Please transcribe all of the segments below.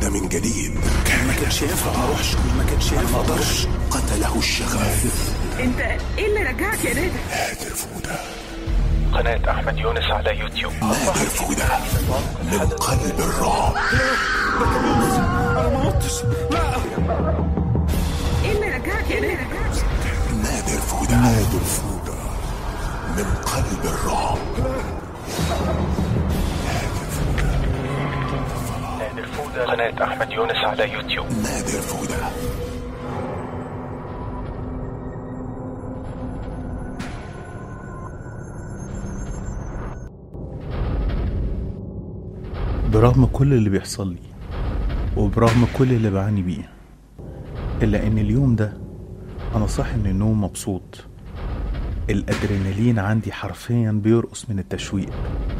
من جديد ما كانش ينفع ما اروحش ما كانش ينفع ما اقدرش قتله الشغف انت ايه اللي رجعك يا نادر نادر فودة قناة أحمد يونس على يوتيوب نادر فودة من قلب الرعب انا ما متش لا ايه اللي رجعك يا نادر نادر فودة نادر فودة من قلب الرعب نادر فودة قناة أحمد يونس على يوتيوب نادر فودة برغم كل اللي بيحصل لي وبرغم كل اللي بعاني بيه إلا إن اليوم ده أنا صاحي من النوم مبسوط الأدرينالين عندي حرفيا بيرقص من التشويق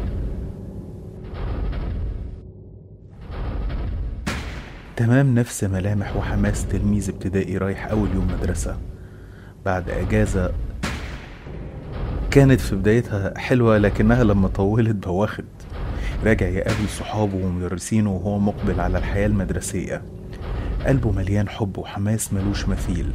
تمام نفس ملامح وحماس تلميذ ابتدائي رايح أول يوم مدرسة بعد أجازة كانت في بدايتها حلوة لكنها لما طولت بواخد راجع يقابل صحابه ومدرسينه وهو مقبل على الحياة المدرسية قلبه مليان حب وحماس ملوش مثيل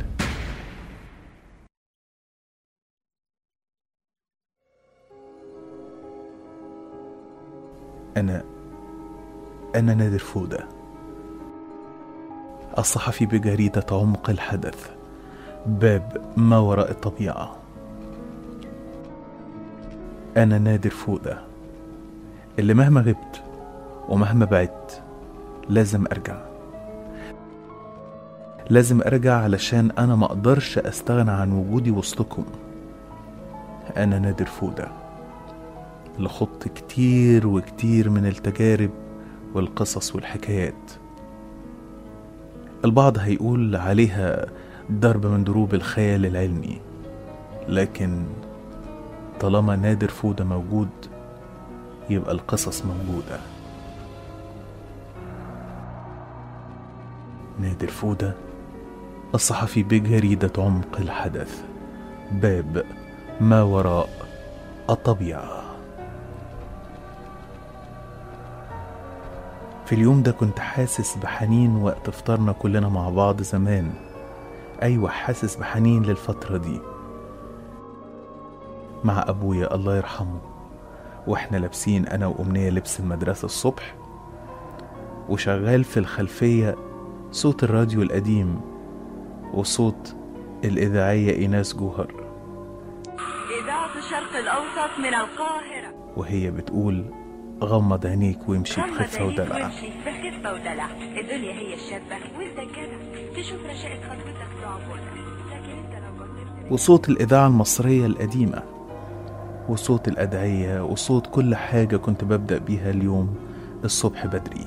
أنا أنا نادر فودة الصحفي بجريدة عمق الحدث باب ما وراء الطبيعة أنا نادر فودة اللي مهما غبت ومهما بعدت لازم أرجع لازم أرجع علشان أنا ما أقدرش أستغنى عن وجودي وسطكم أنا نادر فودة اللي خضت كتير وكتير من التجارب والقصص والحكايات البعض هيقول عليها ضرب من ضروب الخيال العلمي لكن طالما نادر فودة موجود يبقى القصص موجودة نادر فودة الصحفي بجريدة عمق الحدث باب ما وراء الطبيعة في اليوم ده كنت حاسس بحنين وقت فطرنا كلنا مع بعض زمان أيوة حاسس بحنين للفترة دي مع أبويا الله يرحمه واحنا لابسين انا وامنيه لبس المدرسه الصبح وشغال في الخلفيه صوت الراديو القديم وصوت الاذاعيه ايناس جوهر اذاعة الشرق الاوسط من القاهرة وهي بتقول غمض عينيك وامشي بخفه ودلع وامشي بخفة ودلع الدنيا هي الشابة وانت الجدع تشوف رشاقة خطوتك تعبرك لكن انت لو كنت وصوت الاذاعه المصريه القديمه وصوت الأدعية وصوت كل حاجة كنت ببدأ بيها اليوم الصبح بدري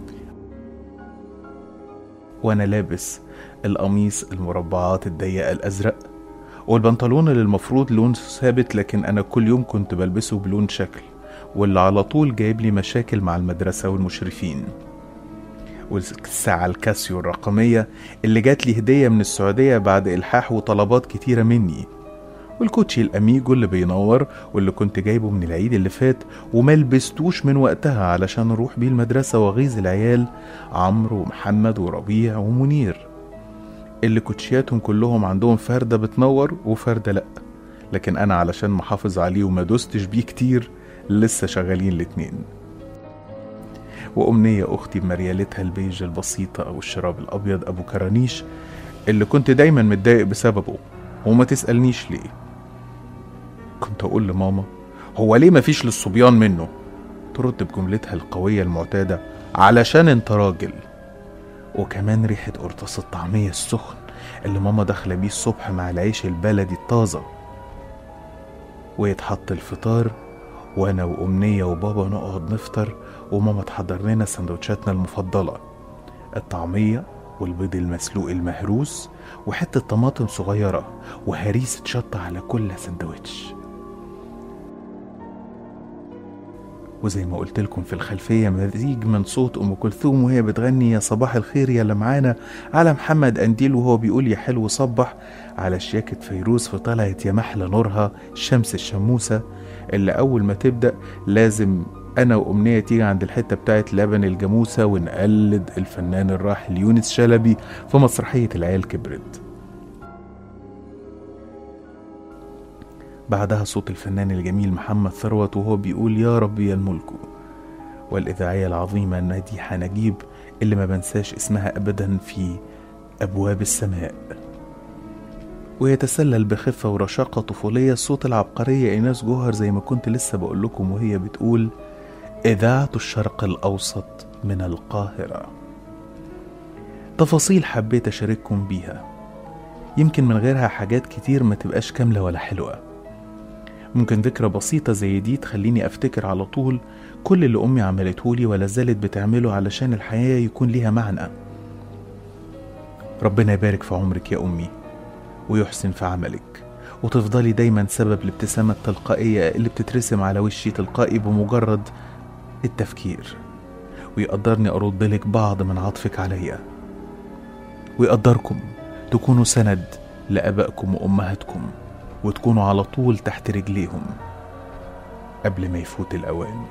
وأنا لابس القميص المربعات الضيقة الأزرق والبنطلون اللي المفروض لون ثابت لكن أنا كل يوم كنت بلبسه بلون شكل واللي على طول جايب لي مشاكل مع المدرسة والمشرفين والساعة الكاسيو الرقمية اللي جات لي هدية من السعودية بعد إلحاح وطلبات كتيرة مني والكوتشي الاميجو اللي بينور واللي كنت جايبه من العيد اللي فات وما لبستوش من وقتها علشان اروح بيه المدرسه واغيظ العيال عمرو ومحمد وربيع ومنير اللي كوتشياتهم كلهم عندهم فرده بتنور وفرده لا لكن انا علشان محافظ عليه وما دوستش بيه كتير لسه شغالين الاتنين وأمنية أختي بمريالتها البيج البسيطة أو الشراب الأبيض أبو كرانيش اللي كنت دايما متضايق بسببه وما تسألنيش ليه كنت أقول لماما هو ليه مفيش للصبيان منه ترد بجملتها القوية المعتادة علشان انت راجل وكمان ريحة قرطاس الطعمية السخن اللي ماما داخلة بيه الصبح مع العيش البلدي الطازة ويتحط الفطار وانا وامنية وبابا نقعد نفطر وماما تحضر لنا سندوتشاتنا المفضلة الطعمية والبيض المسلوق المهروس وحتة طماطم صغيرة وهريسة شطة على كل سندوتش وزي ما قلت لكم في الخلفية مزيج من صوت أم كلثوم وهي بتغني يا صباح الخير يا اللي معانا على محمد أنديل وهو بيقول يا حلو صبح على شياكة فيروز في طلعت يا محلى نورها الشمس الشموسة اللي أول ما تبدأ لازم انا وامنيه تيجي عند الحته بتاعت لبن الجاموسه ونقلد الفنان الراحل يونس شلبي في مسرحيه العيال كبرت بعدها صوت الفنان الجميل محمد ثروت وهو بيقول يا ربي الملك والإذاعية العظيمة مديحة نجيب اللي ما بنساش اسمها أبدا في أبواب السماء ويتسلل بخفة ورشاقة طفولية صوت العبقرية إيناس جوهر زي ما كنت لسه بقول لكم وهي بتقول إذاعة الشرق الأوسط من القاهرة تفاصيل حبيت أشارككم بيها يمكن من غيرها حاجات كتير ما تبقاش كاملة ولا حلوة ممكن ذكرى بسيطة زي دي تخليني أفتكر على طول كل اللي أمي عملتهولي ولا زالت بتعمله علشان الحياة يكون ليها معنى ربنا يبارك في عمرك يا أمي ويحسن في عملك وتفضلي دايما سبب الابتسامة التلقائية اللي بتترسم على وشي تلقائي بمجرد التفكير ويقدرني أرد لك بعض من عطفك عليا ويقدركم تكونوا سند لآبائكم وأمهاتكم وتكونوا على طول تحت رجليهم قبل ما يفوت الأوان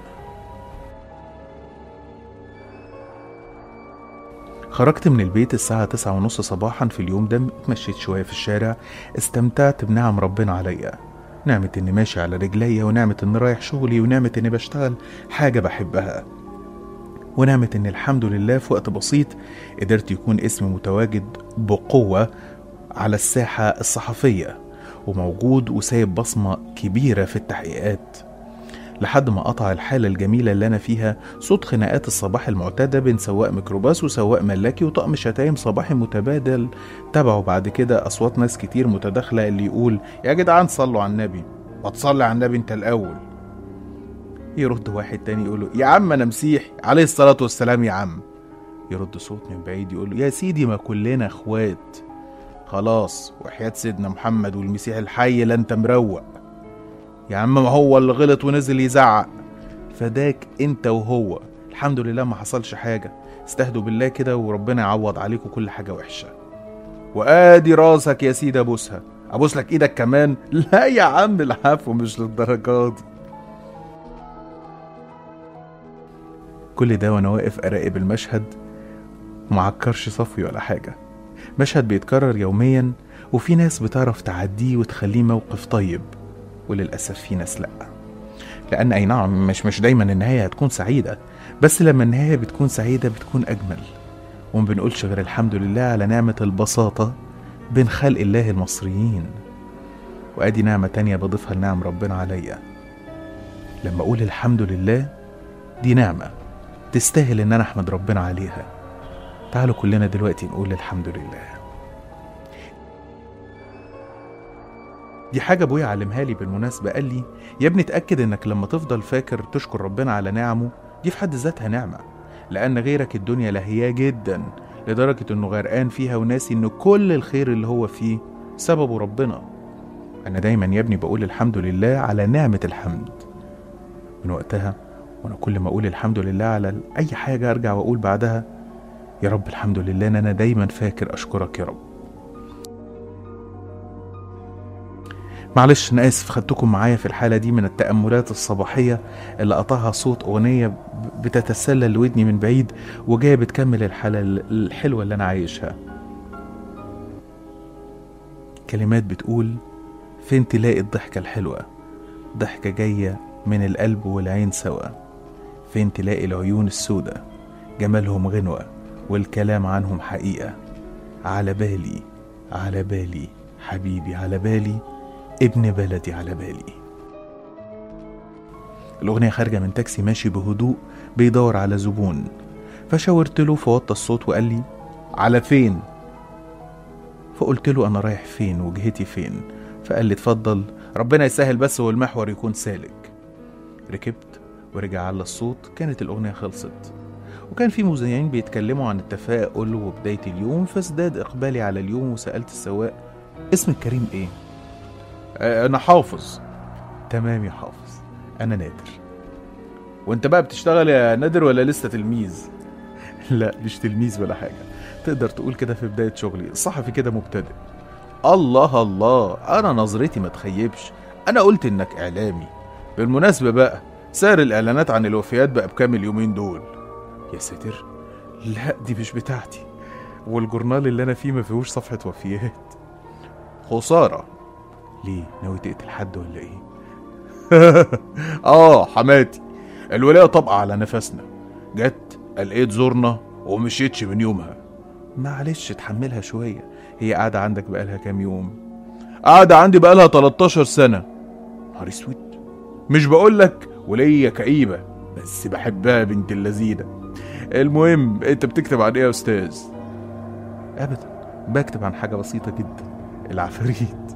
خرجت من البيت الساعة تسعة ونص صباحا في اليوم ده اتمشيت شوية في الشارع استمتعت بنعم ربنا عليا نعمة اني ماشي على رجليا ونعمة اني رايح شغلي ونعمة اني بشتغل حاجة بحبها ونعمة ان الحمد لله في وقت بسيط قدرت يكون اسمي متواجد بقوة على الساحة الصحفية وموجود وسايب بصمة كبيرة في التحقيقات لحد ما قطع الحالة الجميلة اللي أنا فيها صوت خناقات الصباح المعتادة بين سواق ميكروباص وسواق ملاكي وطقم شتايم صباحي متبادل تبعه بعد كده أصوات ناس كتير متداخلة اللي يقول يا جدعان صلوا على النبي ما تصلي على النبي أنت الأول يرد واحد تاني يقول له يا عم أنا مسيحي عليه الصلاة والسلام يا عم يرد صوت من بعيد يقول له يا سيدي ما كلنا اخوات خلاص وحياة سيدنا محمد والمسيح الحي لا انت مروق يا عم ما هو اللي غلط ونزل يزعق فداك انت وهو الحمد لله ما حصلش حاجة استهدوا بالله كده وربنا يعوض عليكم كل حاجة وحشة وادي راسك يا سيدي ابوسها ابوس لك ايدك كمان لا يا عم العفو مش للدرجة دي كل ده وانا واقف اراقب المشهد ومعكرش صفي ولا حاجة مشهد بيتكرر يوميا وفي ناس بتعرف تعديه وتخليه موقف طيب وللأسف في ناس لأ لأن أي نعم مش مش دايما النهاية هتكون سعيدة بس لما النهاية بتكون سعيدة بتكون أجمل وما بنقولش غير الحمد لله على نعمة البساطة بين خلق الله المصريين وأدي نعمة تانية بضيفها لنعم ربنا عليا لما أقول الحمد لله دي نعمة تستاهل إن أنا أحمد ربنا عليها تعالوا كلنا دلوقتي نقول الحمد لله دي حاجة أبويا علمها لي بالمناسبة قال لي يا ابني اتأكد إنك لما تفضل فاكر تشكر ربنا على نعمه دي في حد ذاتها نعمة لأن غيرك الدنيا لهياه جدا لدرجة إنه غرقان فيها وناسي إن كل الخير اللي هو فيه سببه ربنا أنا دايما يا ابني بقول الحمد لله على نعمة الحمد من وقتها وأنا كل ما أقول الحمد لله على أي حاجة أرجع وأقول بعدها يا رب الحمد لله إن أنا دايما فاكر أشكرك يا رب معلش أنا آسف خدتكم معايا في الحالة دي من التأملات الصباحية اللي قطعها صوت أغنية بتتسلل لودني من بعيد وجاية بتكمل الحالة الحلوة اللي أنا عايشها كلمات بتقول فين تلاقي الضحكة الحلوة ضحكة جاية من القلب والعين سوا فين تلاقي العيون السودة جمالهم غنوة والكلام عنهم حقيقة على بالي على بالي حبيبي على بالي ابن بلدي على بالي الأغنية خارجة من تاكسي ماشي بهدوء بيدور على زبون فشاورت له فوطى الصوت وقال لي على فين فقلت له أنا رايح فين وجهتي فين فقال لي اتفضل ربنا يسهل بس والمحور يكون سالك ركبت ورجع على الصوت كانت الأغنية خلصت وكان في مذيعين بيتكلموا عن التفاؤل وبداية اليوم فازداد إقبالي على اليوم وسألت السواق اسمك كريم إيه؟ أنا حافظ تمام يا حافظ أنا نادر وأنت بقى بتشتغل يا نادر ولا لسه تلميذ؟ لا مش تلميذ ولا حاجة تقدر تقول كده في بداية شغلي صحفي كده مبتدئ الله الله أنا نظرتي ما تخيبش أنا قلت إنك إعلامي بالمناسبة بقى سعر الاعلانات عن الوفيات بقى بكام اليومين دول يا ساتر لا دي مش بتاعتي والجورنال اللي انا فيه ما فيهوش صفحه وفيات خساره ليه ناوي تقتل حد ولا ايه اه حماتي الولايه طبقة على نفسنا جت لقيت زورنا ومشيتش من يومها معلش اتحملها شويه هي قاعده عندك بقالها كام يوم قاعده عندي بقالها 13 سنه نهار اسود مش بقولك وليا كئيبه بس بحبها بنت اللذينه المهم انت بتكتب عن ايه يا استاذ ابدا بكتب عن حاجه بسيطه جدا العفاريت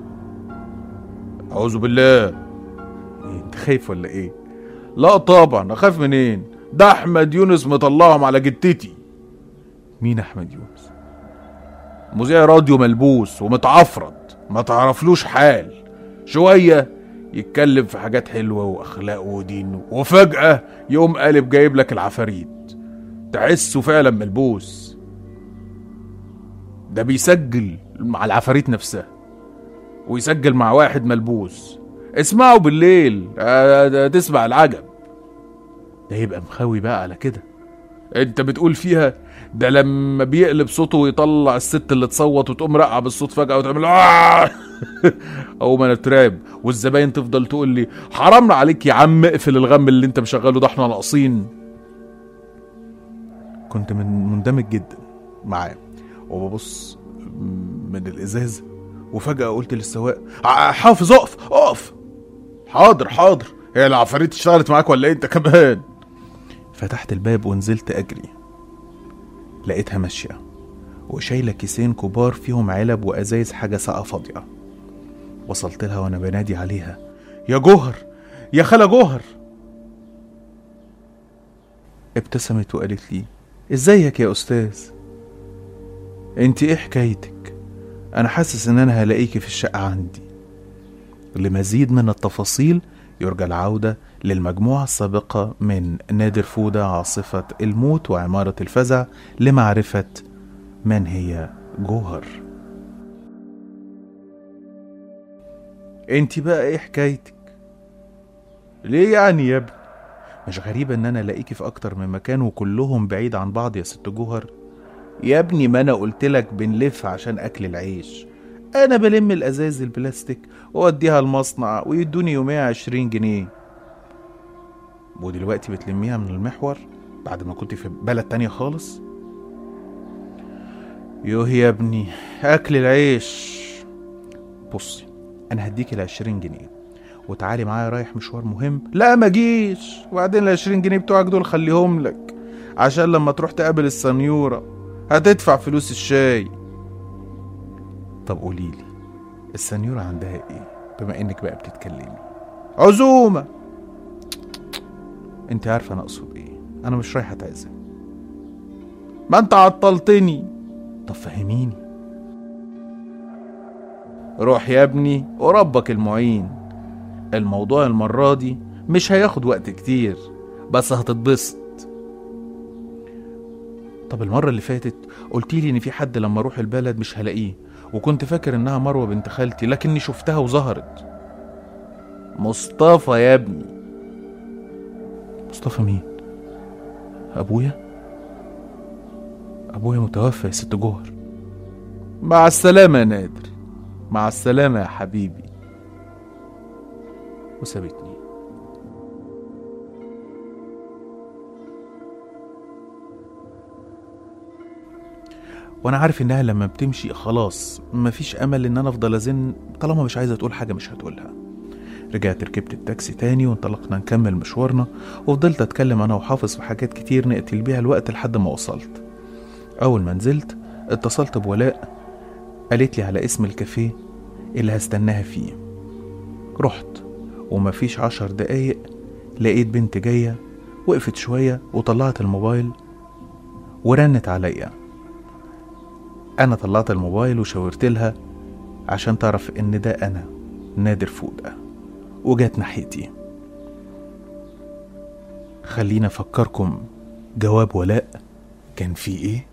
اعوذ بالله إيه، انت خايف ولا ايه لا طبعا اخاف منين ده احمد يونس مطلعهم على جتتي مين احمد يونس مذيع راديو ملبوس ومتعفرت ما تعرفلوش حال شويه يتكلم في حاجات حلوه واخلاق ودين وفجاه يقوم قالب جايب لك العفاريت تحسه فعلا ملبوس ده بيسجل مع العفاريت نفسها ويسجل مع واحد ملبوس اسمعوا بالليل آه، ده تسمع العجب ده يبقى مخاوي بقى على كده انت بتقول فيها ده لما بيقلب صوته ويطلع الست اللي تصوت وتقوم رقع بالصوت فجأة وتعمل آه أو ما نتراب والزباين تفضل تقول لي حرام عليك يا عم اقفل الغم اللي انت مشغله ده احنا ناقصين كنت من مندمج جدا معاه وببص من الازاز وفجأة قلت للسواق "ع- حافظ اقف اقف حاضر حاضر هي العفاريت اشتغلت معاك ولا ايه انت كمان فتحت الباب ونزلت اجري لقيتها ماشية وشايلة كيسين كبار فيهم علب وأزايز حاجة ساقة فاضية وصلت لها وأنا بنادي عليها يا جوهر يا خالة جوهر ابتسمت وقالت لي ازيك يا أستاذ انت ايه حكايتك انا حاسس ان انا هلاقيكي في الشقة عندي لمزيد من التفاصيل يرجى العودة للمجموعة السابقة من نادر فودة عاصفة الموت وعمارة الفزع لمعرفة من هي جوهر انت بقى ايه حكايتك ليه يعني يا ابني مش غريبة ان انا الاقيكي في اكتر من مكان وكلهم بعيد عن بعض يا ست جوهر يا ابني ما انا قلتلك بنلف عشان اكل العيش انا بلم الازاز البلاستيك واوديها المصنع ويدوني يوميها عشرين جنيه ودلوقتي بتلميها من المحور بعد ما كنت في بلد تانية خالص يوه يا ابني اكل العيش بصي انا هديك العشرين جنيه وتعالي معايا رايح مشوار مهم لا ما جيش وبعدين العشرين جنيه بتوعك دول خليهم لك عشان لما تروح تقابل السنيورة هتدفع فلوس الشاي طب قوليلي السنيورة عندها ايه بما انك بقى بتتكلمي عزومة انت عارفة انا اقصد ايه انا مش رايح اتعزم ما انت عطلتني طب فهميني روح يا ابني وربك المعين الموضوع المرة دي مش هياخد وقت كتير بس هتتبسط طب المرة اللي فاتت قلتيلي ان في حد لما اروح البلد مش هلاقيه وكنت فاكر انها مروة بنت خالتي لكني شفتها وظهرت مصطفى يا ابني مصطفى مين ابويا ابويا متوفى يا ست جوهر مع السلامة يا نادر مع السلامة يا حبيبي وسابتني وانا عارف انها لما بتمشي خلاص مفيش امل ان انا افضل ازن طالما مش عايزه تقول حاجه مش هتقولها رجعت ركبت التاكسي تاني وانطلقنا نكمل مشوارنا وفضلت اتكلم انا وحافظ في حاجات كتير نقتل بيها الوقت لحد ما وصلت اول ما نزلت اتصلت بولاء قالت لي على اسم الكافيه اللي هستناها فيه رحت ومفيش عشر دقايق لقيت بنت جاية وقفت شوية وطلعت الموبايل ورنت عليا أنا طلعت الموبايل وشاورت لها عشان تعرف إن ده أنا نادر فودة وجات ناحيتي خلينا أفكركم جواب ولاء كان فيه إيه؟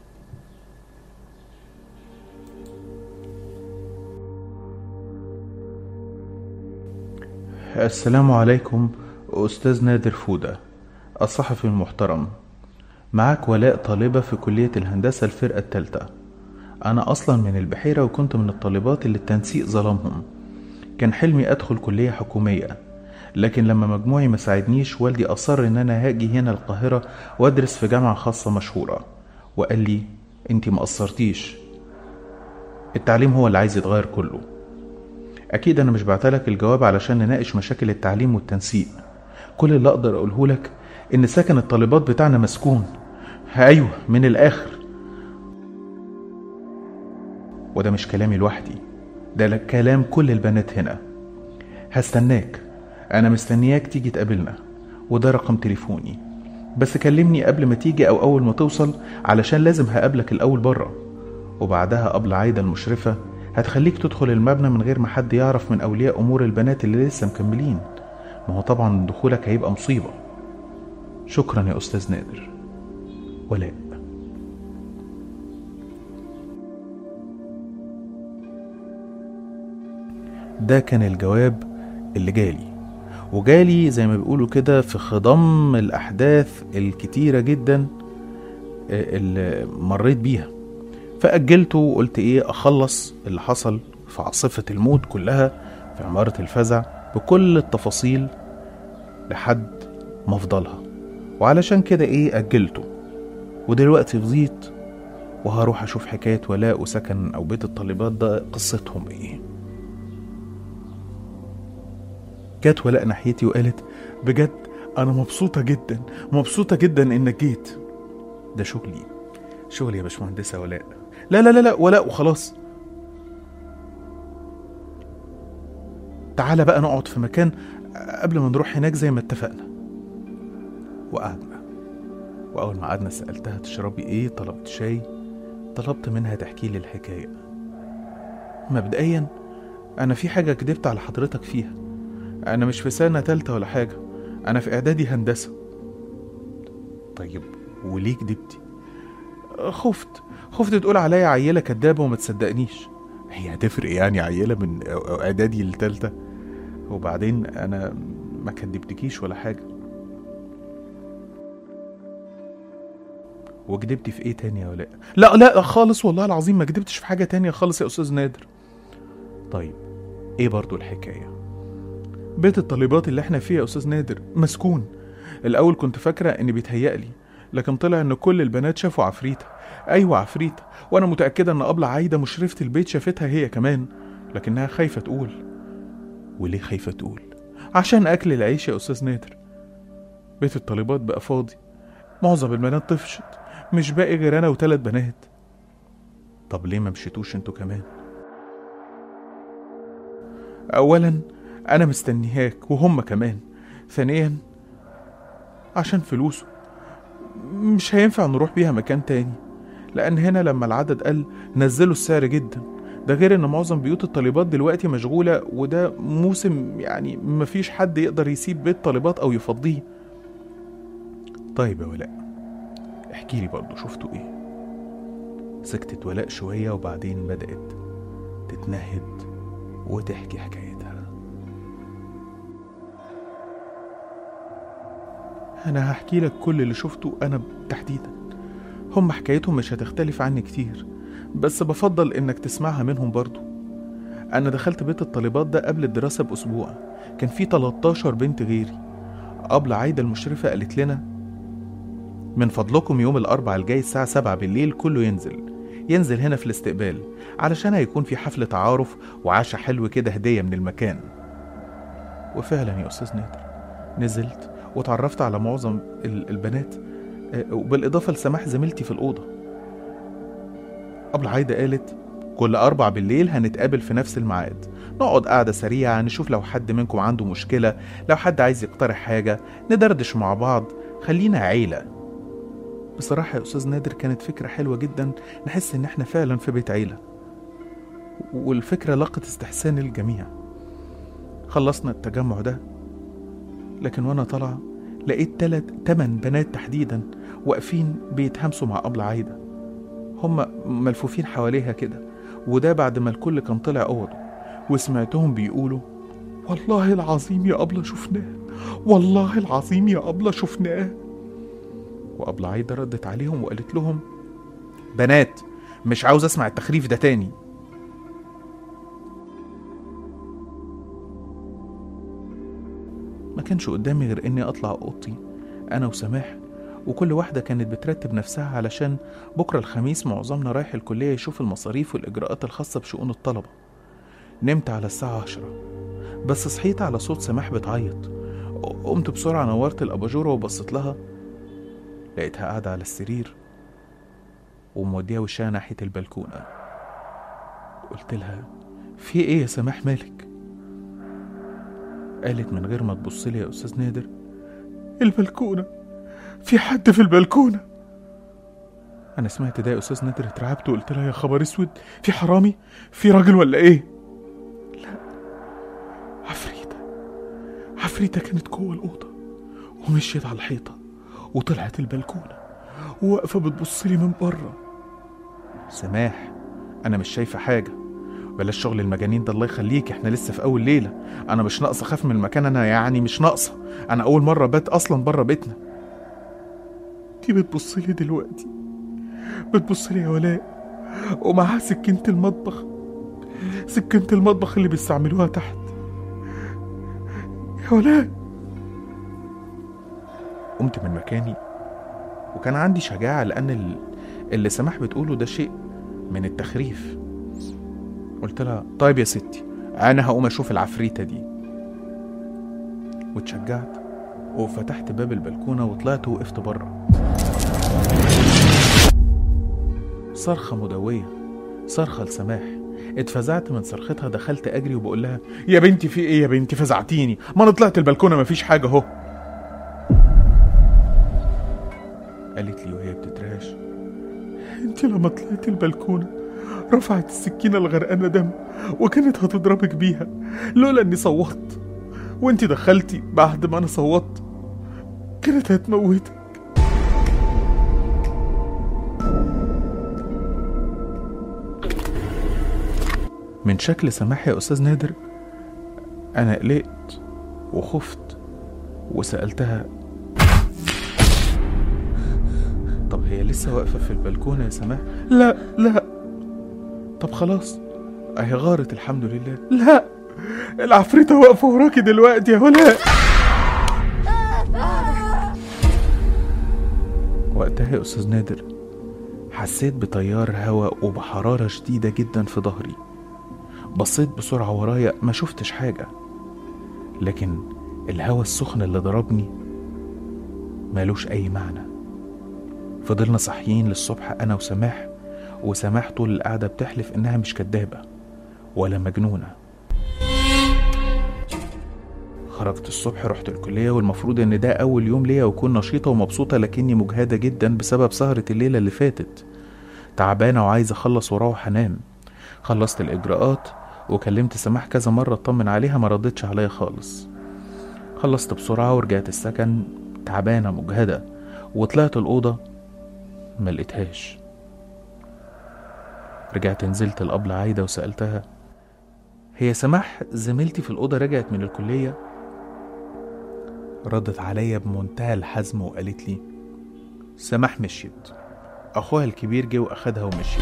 السلام عليكم أستاذ نادر فودة الصحفي المحترم معاك ولاء طالبة في كلية الهندسة الفرقة التالتة أنا أصلا من البحيرة وكنت من الطالبات اللي التنسيق ظلمهم كان حلمي أدخل كلية حكومية لكن لما مجموعي ما ساعدنيش والدي أصر إن أنا هاجي هنا القاهرة وأدرس في جامعة خاصة مشهورة وقال لي أنتي ما قصرتيش التعليم هو اللي عايز يتغير كله أكيد أنا مش بعتلك الجواب علشان نناقش مشاكل التعليم والتنسيق كل اللي أقدر أقوله لك إن سكن الطالبات بتاعنا مسكون أيوه من الآخر وده مش كلامي لوحدي ده كلام كل البنات هنا هستناك أنا مستنياك تيجي تقابلنا وده رقم تليفوني بس كلمني قبل ما تيجي أو أول ما توصل علشان لازم هقابلك الأول بره وبعدها قبل عايدة المشرفة هتخليك تدخل المبنى من غير ما حد يعرف من أولياء أمور البنات اللي لسه مكملين ما هو طبعا دخولك هيبقى مصيبة شكرا يا أستاذ نادر ولاء ده كان الجواب اللي جالي وجالي زي ما بيقولوا كده في خضم الأحداث الكتيرة جدا اللي مريت بيها فأجلته وقلت إيه أخلص اللي حصل في عاصفة الموت كلها في عمارة الفزع بكل التفاصيل لحد ما أفضلها وعلشان كده إيه أجلته ودلوقتي فضيت وهروح أشوف حكاية ولاء وسكن أو بيت الطالبات ده قصتهم إيه جت ولاء ناحيتي وقالت بجد أنا مبسوطة جدا مبسوطة جدا إنك جيت ده شغلي شغلي يا باشمهندسة ولاء لا لا لا لا ولاء وخلاص تعالى بقى نقعد في مكان قبل ما نروح هناك زي ما اتفقنا وقعدنا وأول ما قعدنا سألتها تشربي إيه طلبت شاي طلبت منها تحكي لي الحكاية مبدئيا أنا في حاجة كدبت على حضرتك فيها أنا مش في سنة تالتة ولا حاجة أنا في إعدادي هندسة طيب وليه كدبتي خفت خفت تقول عليا عيلة كدابة وما تصدقنيش هي هتفرق يعني عيلة من إعدادي لتالتة وبعدين أنا ما كدبتكيش ولا حاجة وكدبتي في ايه تاني يا ولاء لا لا خالص والله العظيم ما كدبتش في حاجة تانية خالص يا أستاذ نادر طيب ايه برضو الحكاية بيت الطالبات اللي احنا فيه يا أستاذ نادر مسكون الأول كنت فاكرة إن بيتهيألي لكن طلع إن كل البنات شافوا عفريتة أيوة عفريتة وأنا متأكدة إن أبلة عايدة مشرفة البيت شافتها هي كمان لكنها خايفة تقول وليه خايفة تقول عشان أكل العيش يا أستاذ نادر بيت الطالبات بقى فاضي معظم البنات طفشت مش باقي غير أنا وتلات بنات طب ليه ما مشيتوش انتوا كمان أولا أنا مستنياك وهم كمان ثانيا عشان فلوسه مش هينفع نروح بيها مكان تاني لأن هنا لما العدد قل نزلوا السعر جدا ده غير ان معظم بيوت الطالبات دلوقتي مشغولة وده موسم يعني مفيش حد يقدر يسيب بيت طالبات او يفضيه طيب يا ولاء احكي لي برضه شفتوا ايه سكتت ولاء شوية وبعدين بدأت تتنهد وتحكي حكايتها أنا هحكي لك كل اللي شفته أنا تحديدا هم حكايتهم مش هتختلف عني كتير بس بفضل إنك تسمعها منهم برضو أنا دخلت بيت الطالبات ده قبل الدراسة بأسبوع كان في 13 بنت غيري أبلة عايدة المشرفة قالت لنا من فضلكم يوم الأربع الجاي الساعة سبعة بالليل كله ينزل ينزل هنا في الاستقبال علشان هيكون في حفل تعارف وعشاء حلو كده هدية من المكان وفعلا يا أستاذ نادر نزلت وتعرفت على معظم ال- البنات آه، وبالإضافة لسماح زميلتي في الأوضة أبلة عايدة قالت كل أربع بالليل هنتقابل في نفس الميعاد نقعد قعدة سريعة نشوف لو حد منكم عنده مشكلة لو حد عايز يقترح حاجة ندردش مع بعض خلينا عيلة بصراحة يا أستاذ نادر كانت فكرة حلوة جدا نحس إن إحنا فعلا في بيت عيلة والفكرة لقت استحسان الجميع خلصنا التجمع ده لكن وأنا طالعة لقيت تلات تمن بنات تحديدا واقفين بيتهمسوا مع أبلة عايدة هما ملفوفين حواليها كده وده بعد ما الكل كان طلع أوضه وسمعتهم بيقولوا والله العظيم يا أبلة شفناه والله العظيم يا أبلة شفناه وأبلة عايدة ردت عليهم وقالت لهم بنات مش عاوز أسمع التخريف ده تاني ما كانش قدامي غير إني أطلع أوضتي أنا وسماح وكل واحدة كانت بترتب نفسها علشان بكرة الخميس معظمنا رايح الكلية يشوف المصاريف والإجراءات الخاصة بشؤون الطلبة نمت على الساعة عشرة بس صحيت على صوت سماح بتعيط قمت بسرعة نورت الأباجورة وبصيت لها لقيتها قاعدة على السرير ومودية وشها ناحية البلكونة قلت لها في ايه يا سماح مالك قالت من غير ما تبص لي يا استاذ نادر البلكونة في حد في البلكونة انا سمعت ده يا استاذ نادر اترعبت وقلت لها يا خبر اسود في حرامي في راجل ولا ايه لا عفريتة عفريتة كانت جوه الأوضة ومشيت على الحيطة وطلعت البلكونة وواقفة بتبص لي من بره سماح أنا مش شايفة حاجة بلاش شغل المجانين ده الله يخليك احنا لسه في أول ليلة أنا مش ناقصة أخاف من المكان أنا يعني مش ناقصة أنا أول مرة بات أصلا بره بيتنا دي بتبص لي دلوقتي بتبص لي يا ولاء ومعاها سكينة المطبخ سكينة المطبخ اللي بيستعملوها تحت يا ولاء قمت من مكاني وكان عندي شجاعة لأن ال- اللي سماح بتقوله ده شيء من التخريف قلت لها طيب يا ستي أنا هقوم أشوف العفريتة دي واتشجعت وفتحت باب البلكونة وطلعت ووقفت بره صرخة مدوية صرخة لسماح اتفزعت من صرختها دخلت اجري وبقول لها يا بنتي في ايه يا بنتي فزعتيني ما انا طلعت البلكونه مفيش حاجه اهو قالت لي وهي بتتراش انت لما طلعت البلكونه رفعت السكينه الغرقانه دم وكانت هتضربك بيها لولا اني صوتت وانت دخلتي بعد ما انا صوتت كانت هتموتك من شكل سماح يا أستاذ نادر أنا قلقت وخفت وسألتها طب هي لسه واقفة في البلكونة يا سماح؟ لا لا طب خلاص أهي غارت الحمد لله لا العفريتة واقفة وراكي دلوقتي يا ولاء وقتها يا أستاذ نادر حسيت بتيار هواء وبحرارة شديدة جدا في ظهري بصيت بسرعة ورايا ما شفتش حاجة لكن الهوا السخن اللي ضربني مالوش أي معنى فضلنا صاحيين للصبح أنا وسماح وسماح طول القعدة بتحلف إنها مش كدابة ولا مجنونة خرجت الصبح رحت الكلية والمفروض إن ده أول يوم ليا وأكون نشيطة ومبسوطة لكني مجهدة جدا بسبب سهرة الليلة اللي فاتت تعبانة وعايزة أخلص وأروح أنام خلصت الإجراءات وكلمت سماح كذا مرة أطمن عليها ما ردتش عليا خالص خلصت بسرعة ورجعت السكن تعبانة مجهدة وطلعت الأوضة ما لقيتهاش رجعت نزلت الأبلة عايدة وسألتها هي سماح زميلتي في الأوضة رجعت من الكلية ردت عليا بمنتهى الحزم وقالت لي سماح مشيت أخوها الكبير جه وأخدها ومشيت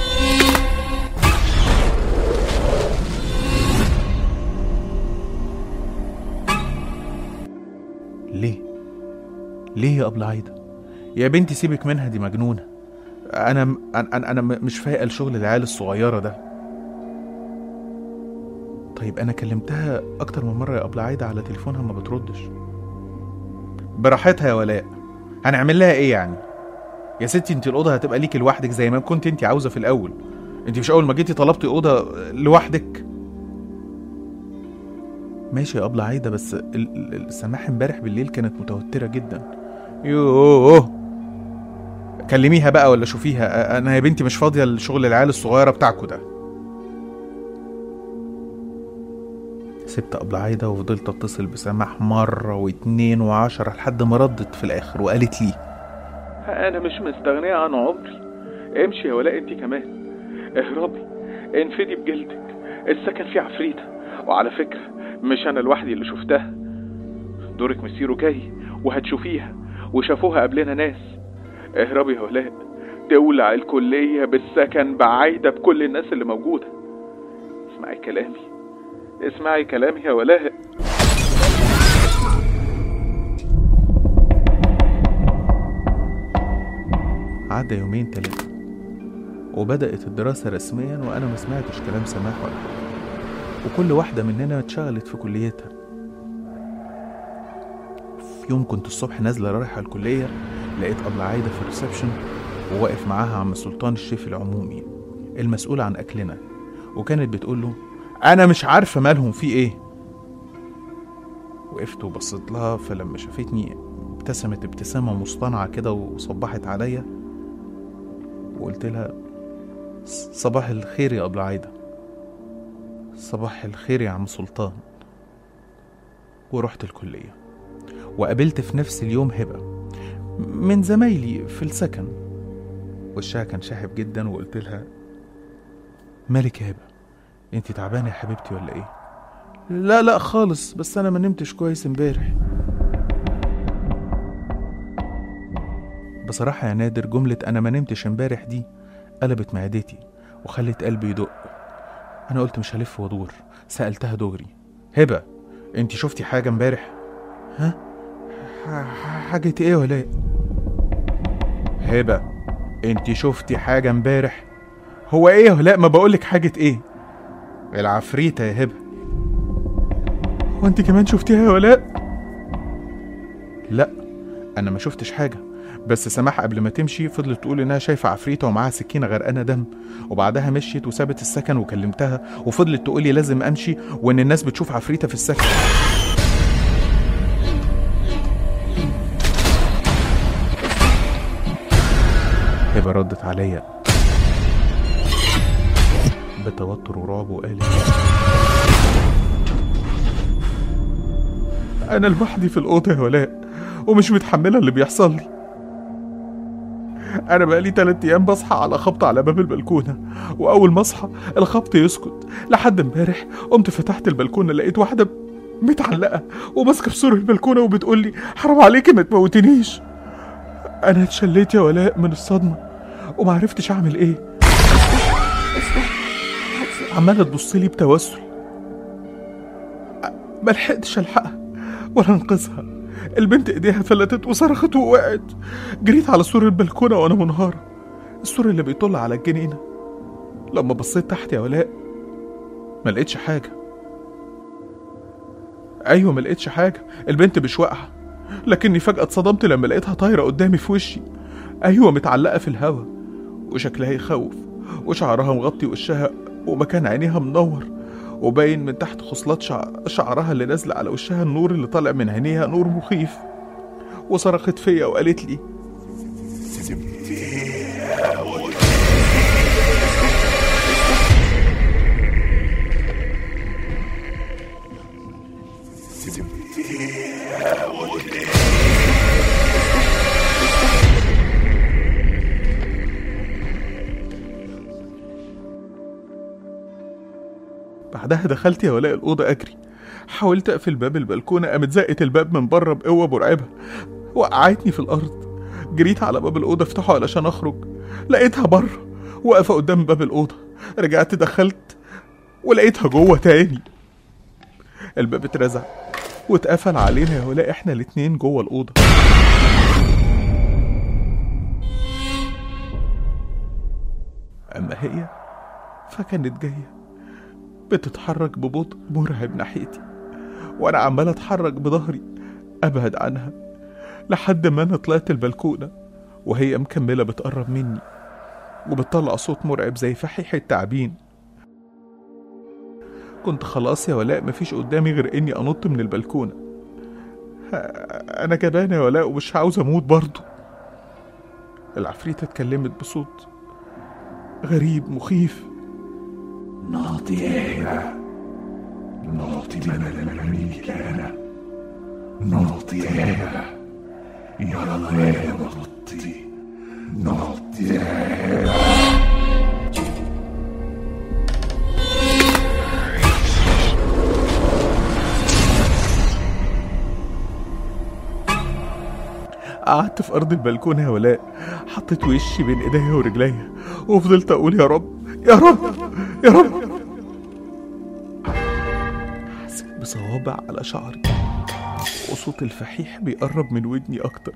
ليه؟ ليه يا أبلة عايدة؟ يا بنتي سيبك منها دي مجنونة أنا أنا أنا مش فايقة لشغل العيال الصغيرة ده طيب أنا كلمتها أكتر من مرة يا أبلة عايدة على تليفونها ما بتردش براحتها يا ولاء هنعمل لها إيه يعني؟ يا ستي انت الأوضة هتبقى ليكي لوحدك زي ما كنت انت عاوزة في الأول انت مش أول ما جيتي طلبتي أوضة لوحدك ماشي يا أبلة عايدة بس ال- ال- السماح امبارح بالليل كانت متوترة جدا يوه كلميها بقى ولا شوفيها أ- انا يا بنتي مش فاضية لشغل العيال الصغيرة بتاعكوا ده سبت أبلة عايدة وفضلت اتصل بسماح مرة واتنين وعشرة لحد ما ردت في الآخر وقالت لي انا مش مستغنية عن عمري امشي يا ولاء انت كمان اهربي انفدي بجلدك السكن فيه عفريتة وعلى فكرة مش انا لوحدي اللي شفتها دورك مسيره جاي وهتشوفيها وشافوها قبلنا ناس اهربي يا ولاء تولع الكلية بالسكن بعايدة بكل الناس اللي موجودة اسمعي كلامي اسمعي كلامي يا ولاء عدى يومين تلاتة وبدأت الدراسة رسميا وأنا ما سمعتش كلام سماح ولا حاجة وكل واحدة مننا اتشغلت في كليتها في يوم كنت الصبح نازلة رايحة الكلية لقيت أبلة عايدة في الريسبشن وواقف معاها عم سلطان الشيف العمومي المسؤول عن أكلنا وكانت بتقول له أنا مش عارفة مالهم في إيه وقفت وبصيت لها فلما شافتني ابتسمت ابتسامة مصطنعة كده وصبحت عليا وقلت لها "ص- صباح الخير يا أبلة عايدة صباح الخير يا عم سلطان ورحت الكلية وقابلت في نفس اليوم هبة من زمايلي في السكن وشها كان شاحب جدا وقلت لها مالك يا هبة انت تعبانة يا حبيبتي ولا ايه لا لا خالص بس انا ما نمتش كويس امبارح بصراحة يا نادر جملة أنا ما نمتش امبارح دي قلبت معدتي وخلت قلبي يدق أنا قلت مش هلف وادور سألتها دغري هبة أنت شفتي حاجة امبارح؟ ها؟ ح- حاجة إيه ولا هبة أنت شفتي حاجة امبارح؟ هو إيه يا ولاء ما بقولك حاجة إيه؟ العفريتة يا هبة هو أنت كمان شفتيها يا ولاء؟ لا أنا ما شفتش حاجة بس سماح قبل ما تمشي فضلت تقول انها شايفه عفريته ومعاها سكينه غرقانه دم وبعدها مشيت وسابت السكن وكلمتها وفضلت تقول لي لازم امشي وان الناس بتشوف عفريته في السكن هبه ردت عليا بتوتر ورعب وقالت انا لوحدي في الاوضه يا ولاء ومش متحمله اللي بيحصل لي انا بقالي تلات ايام بصحى على خبط على باب البلكونه واول ما اصحى الخبط يسكت لحد امبارح قمت فتحت البلكونه لقيت واحده متعلقه وماسكه في سور البلكونه وبتقول لي حرام عليكي ما تموتنيش انا اتشليت يا ولاء من الصدمه ومعرفتش اعمل ايه عماله تبص لي بتوسل ما لحقتش الحقها ولا انقذها البنت ايديها فلتت وصرخت ووقعت جريت على سور البلكونه وانا منهاره السور اللي بيطل على الجنينه لما بصيت تحت يا ولاء ما لقيتش حاجه ايوه ما لقيتش حاجه البنت مش واقعه لكني فجاه اتصدمت لما لقيتها طايره قدامي في وشي ايوه متعلقه في الهوا وشكلها يخوف وشعرها مغطي وشها ومكان عينيها منور وباين من تحت خصلات شع... شعرها اللي نازلة على وشها النور اللي طالع من عينيها نور مخيف وصرخت فيا وقالت لي بعدها دخلت يا ولاء الأوضة أجري حاولت أقفل باب البلكونة قامت زقت الباب من بره بقوة مرعبة وقعتني في الأرض جريت على باب الأوضة افتحه علشان أخرج لقيتها بره واقفة قدام باب الأوضة رجعت دخلت ولقيتها جوه تاني الباب اترزع واتقفل علينا يا ولاء احنا الاتنين جوه الأوضة أما هي فكانت جاية بتتحرك ببطء مرعب ناحيتي وأنا عمال أتحرك بظهري أبعد عنها لحد ما أنا طلعت البلكونة وهي مكملة بتقرب مني وبتطلع صوت مرعب زي فحيح التعبين كنت خلاص يا ولاء مفيش قدامي غير إني أنط من البلكونة ه- أنا جبان يا ولاء ومش عاوز أموت برضه العفريتة اتكلمت بصوت غريب مخيف نعطي هبة نعطي من منك أنا نعطي هبة يلا يا بطي نعطي هبة قعدت في أرض البلكونة يا ولاء حطيت وشي بين إيديا ورجليا وفضلت أقول يا رب يا رب يا رب حسيت بصوابع على شعري وصوت الفحيح بيقرب من ودني أكتر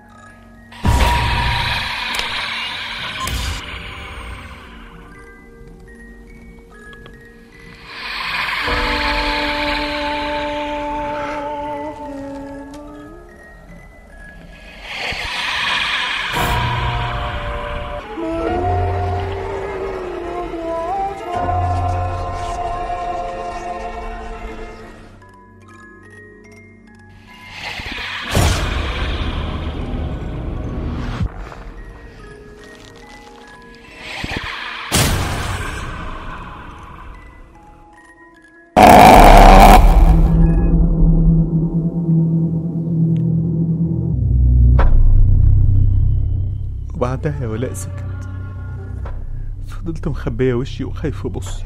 وبعدها يا ولاء سكت فضلت مخبية وشي وخايف أبص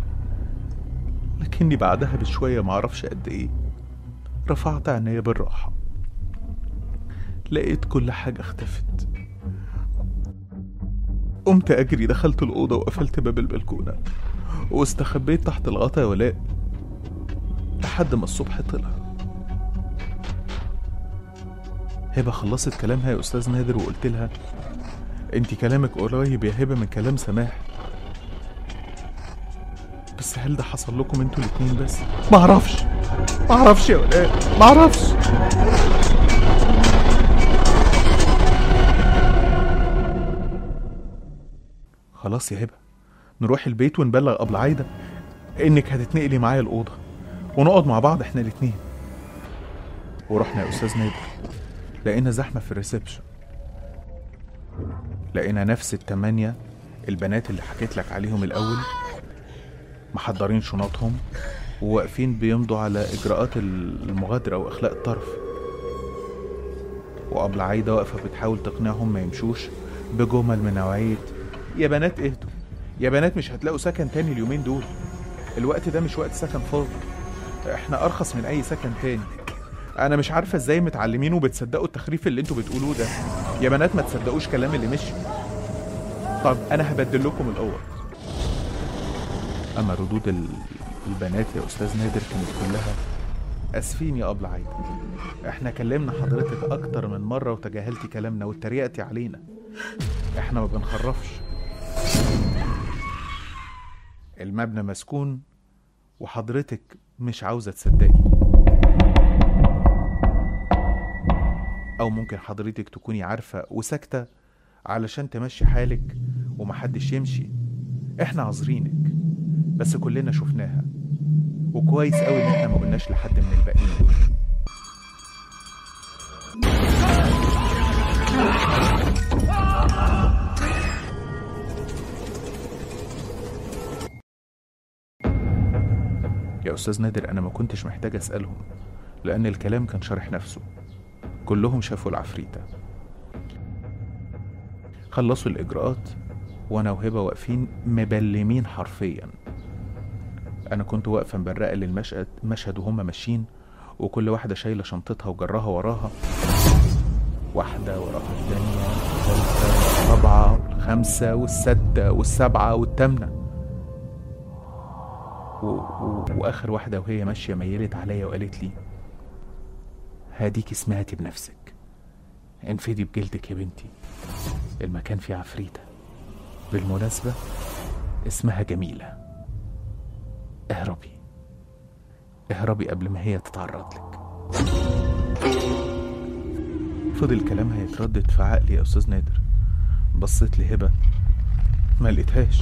لكني بعدها بشوية معرفش قد إيه رفعت عينيا بالراحة لقيت كل حاجة اختفت قمت أجري دخلت الأوضة وقفلت باب البلكونة واستخبيت تحت الغطا يا ولاء لحد ما الصبح طلع هبة خلصت كلامها يا أستاذ نادر وقلت لها انت كلامك قريب يا هبة من كلام سماح بس هل ده حصل لكم انتوا الاتنين بس معرفش معرفش يا ولاد معرفش خلاص يا هبة نروح البيت ونبلغ أبلة عايدة إنك هتتنقلي معايا الأوضة ونقعد مع بعض إحنا الاتنين ورحنا يا أستاذ نادر لقينا زحمة في الريسبشن لقينا نفس التمانية البنات اللي حكيت لك عليهم الأول محضرين شنطهم وواقفين بيمضوا على إجراءات المغادرة وإخلاء الطرف وأبلة عايدة واقفة بتحاول تقنعهم ما يمشوش بجمل من نوعية يا بنات اهدوا يا بنات مش هتلاقوا سكن تاني اليومين دول الوقت ده مش وقت سكن فاضي احنا أرخص من أي سكن تاني أنا مش عارفة ازاي متعلمين وبتصدقوا التخريف اللي انتوا بتقولوه ده يا بنات ما تصدقوش كلام اللي مشي طب أنا هبدل لكم الأوض أما ردود ال- البنات يا أستاذ نادر كانت كلها اسفين يا ابله عايده احنا كلمنا حضرتك اكتر من مره وتجاهلتي كلامنا واتريقتي علينا احنا ما بنخرفش المبنى مسكون وحضرتك مش عاوزه تصدقي او ممكن حضرتك تكوني عارفه وساكته علشان تمشي حالك ومحدش يمشي احنا عذرينك بس كلنا شفناها وكويس قوي ان احنا ما قلناش لحد من الباقيين دول يا استاذ نادر انا ما كنتش محتاج اسالهم لان الكلام كان شارح نفسه كلهم شافوا العفريته خلصوا الاجراءات وانا وهبه واقفين مبلمين حرفيا انا كنت واقفه مبرقه للمشهد مشهد وهم ماشيين وكل واحده شايله شنطتها وجراها وراها واحده وراها الثانيه الثالثه الرابعه الخامسه والسادسه والسابعه والثامنه و... و... واخر واحده وهي ماشيه ميلت عليا وقالت لي هاديكي سمعتي بنفسك انفدي بجلدك يا بنتي المكان فيه عفريته بالمناسبه اسمها جميله اهربي اهربي قبل ما هي تتعرض لك فضل كلامها يتردد في عقلي يا استاذ نادر بصيت لهبه ما لقيتهاش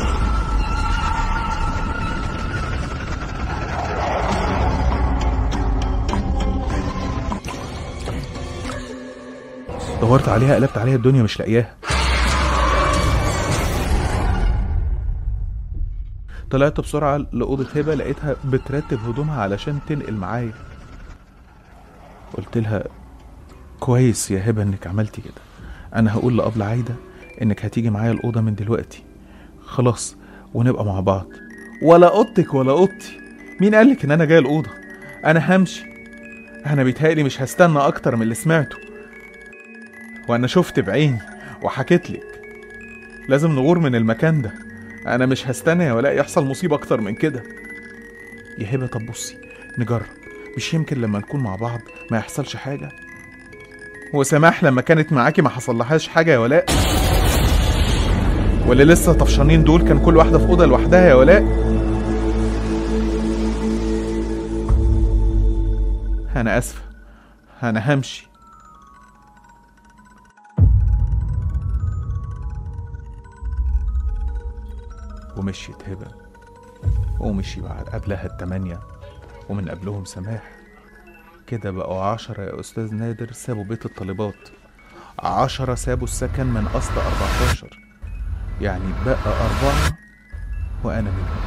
دورت عليها قلبت عليها الدنيا مش لاقياها طلعت بسرعة لأوضة هبة لقيتها بترتب هدومها علشان تنقل معايا قلت لها كويس يا هبة انك عملتي كده انا هقول لأبلة عايدة انك هتيجي معايا الأوضة من دلوقتي خلاص ونبقى مع بعض ولا اوضتك ولا اوضتي مين قالك ان انا جاي الأوضة انا همشي انا بيتهيألي مش هستنى اكتر من اللي سمعته وانا شفت بعيني وحكيت لك لازم نغور من المكان ده انا مش هستنى يا ولاء يحصل مصيبه اكتر من كده يا هبه طب بصي نجرب مش يمكن لما نكون مع بعض ما يحصلش حاجه وسماح لما كانت معاكي ما حصلهاش حاجه يا ولاء واللي لسه طفشانين دول كان كل واحده في اوضه لوحدها يا ولاء انا اسفه انا همشي ومشيت هبه ومشي بعد قبلها التمانية ومن قبلهم سماح كده بقوا عشرة يا أستاذ نادر سابوا بيت الطالبات عشرة سابوا السكن من أصل أربعتاشر يعني بقى أربعة وأنا منهم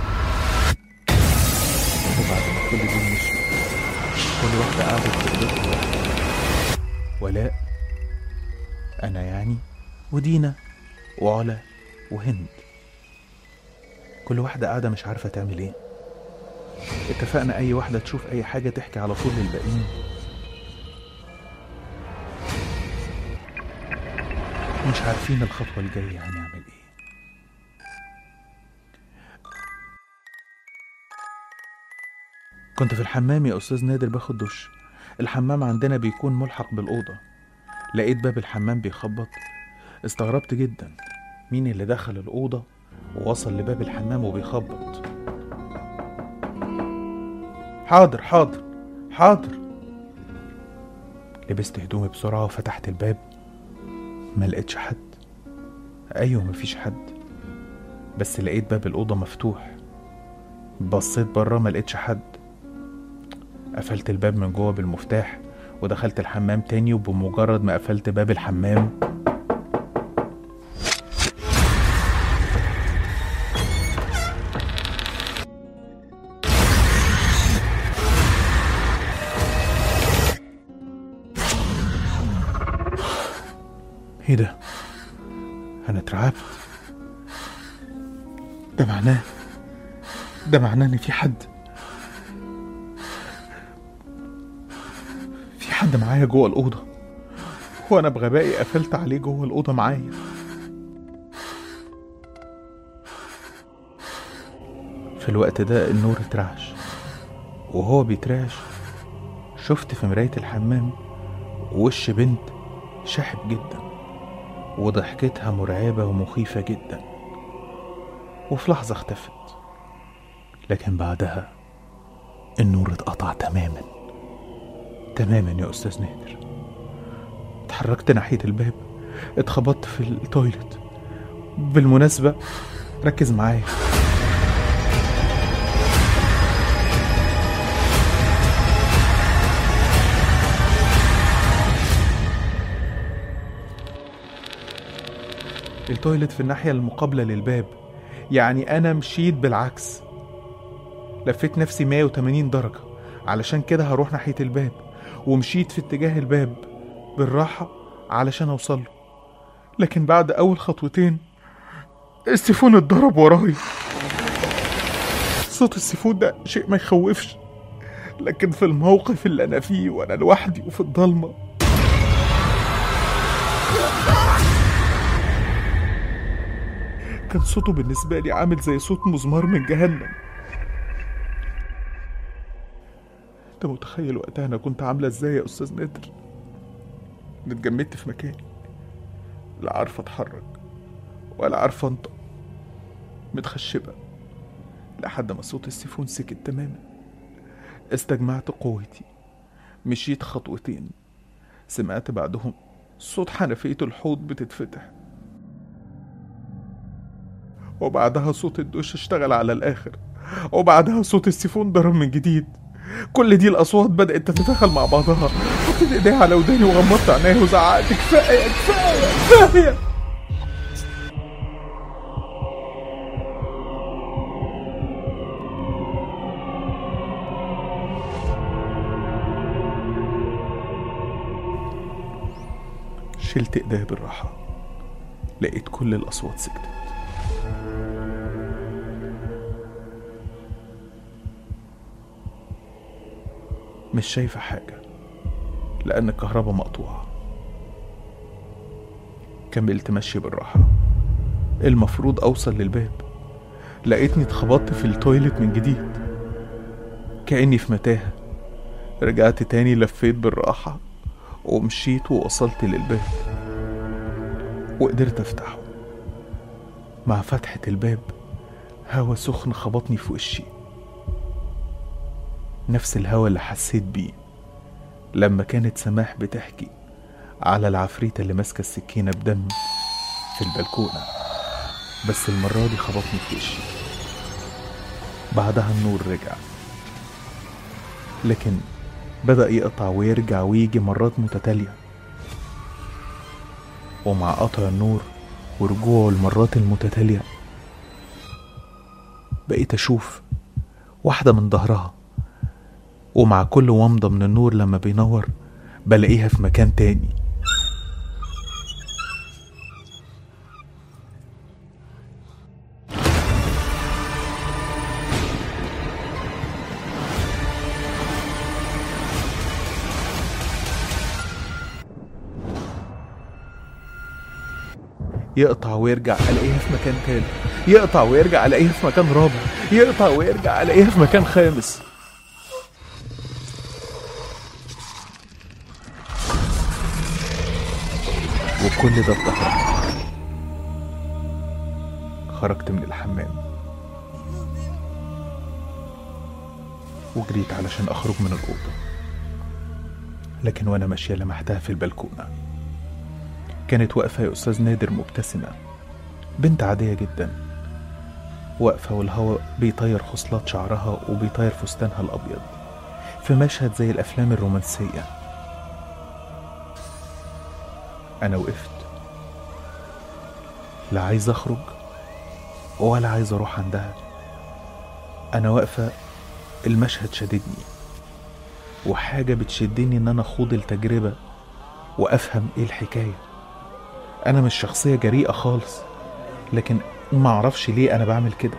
وبعد ما كل دول مشوا كل واحدة قعدت في أوضتها لوحدها ولاء أنا يعني ودينا وعلا وهند كل واحدة قاعدة مش عارفة تعمل ايه اتفقنا أي واحدة تشوف أي حاجة تحكي على طول للباقيين مش عارفين الخطوة الجاية هنعمل ايه كنت في الحمام يا أستاذ نادر باخد دش الحمام عندنا بيكون ملحق بالأوضة لقيت باب الحمام بيخبط استغربت جدا مين اللي دخل الأوضة ووصل لباب الحمام وبيخبط حاضر حاضر حاضر لبست هدومي بسرعة وفتحت الباب ما لقيتش حد أيوة مفيش حد بس لقيت باب الأوضة مفتوح بصيت بره ما لقيتش حد قفلت الباب من جوه بالمفتاح ودخلت الحمام تاني وبمجرد ما قفلت باب الحمام ايه ده انا اترعبت ده معناه ده معناه ان في حد في حد معايا جوه الاوضه وانا بغبائي قفلت عليه جوه الاوضه معايا في الوقت ده النور اترعش وهو بيترعش شفت في مراية الحمام وش بنت شاحب جدا وضحكتها مرعبة ومخيفة جدا وفي لحظة اختفت لكن بعدها النور اتقطع تماما تماما يا أستاذ نادر اتحركت ناحية الباب اتخبطت في التويلت بالمناسبة ركز معايا التويلت في الناحية المقابلة للباب يعني أنا مشيت بالعكس لفيت نفسي 180 درجة علشان كده هروح ناحية الباب ومشيت في اتجاه الباب بالراحة علشان أوصله لكن بعد أول خطوتين السيفون اتضرب وراي صوت السيفون ده شيء ما يخوفش لكن في الموقف اللي أنا فيه وأنا لوحدي وفي الضلمة كان صوته بالنسبة لي عامل زي صوت مزمار من جهنم انت متخيل وقتها انا كنت عاملة ازاي يا استاذ نادر أنا اتجمدت في مكاني لا عارفة اتحرك ولا عارفة انطق متخشبة لحد ما صوت السيفون سكت تماما استجمعت قوتي مشيت خطوتين سمعت بعدهم صوت حنفية الحوض بتتفتح وبعدها صوت الدش اشتغل على الآخر وبعدها صوت السيفون ضرب من جديد كل دي الأصوات بدأت تتداخل مع بعضها حطيت إيديها على وداني وغمضت عينيا وزعقت كفاية كفاية كفاية شلت ايديا بالراحة لقيت كل الأصوات سكتت مش شايفة حاجة لأن الكهرباء مقطوعة كملت مشي بالراحة المفروض أوصل للباب لقيتني اتخبطت في التويلت من جديد كأني في متاهة رجعت تاني لفيت بالراحة ومشيت ووصلت للباب وقدرت أفتحه مع فتحة الباب هوا سخن خبطني في وشي نفس الهوا اللي حسيت بيه لما كانت سماح بتحكي على العفريتة اللي ماسكة السكينة بدم في البلكونة بس المرة دي خبطني في وشي بعدها النور رجع لكن بدأ يقطع ويرجع ويجي مرات متتالية ومع قطع النور ورجوعه المرات المتتالية بقيت أشوف واحدة من ظهرها ومع كل ومضة من النور لما بينور بلاقيها في مكان تاني يقطع ويرجع الاقيها في مكان تالت يقطع ويرجع الاقيها في مكان رابع يقطع ويرجع الاقيها في مكان خامس وكل ده بظهري خرجت من الحمام وجريت علشان اخرج من الاوضه لكن وانا ماشيه لمحتها في البلكونه كانت واقفه يا استاذ نادر مبتسمه بنت عاديه جدا واقفه والهواء بيطير خصلات شعرها وبيطير فستانها الابيض في مشهد زي الافلام الرومانسيه انا وقفت لا عايز اخرج ولا عايز اروح عندها انا واقفه المشهد شددني وحاجه بتشدني ان انا اخوض التجربه وافهم ايه الحكايه انا مش شخصيه جريئه خالص لكن ما اعرفش ليه انا بعمل كده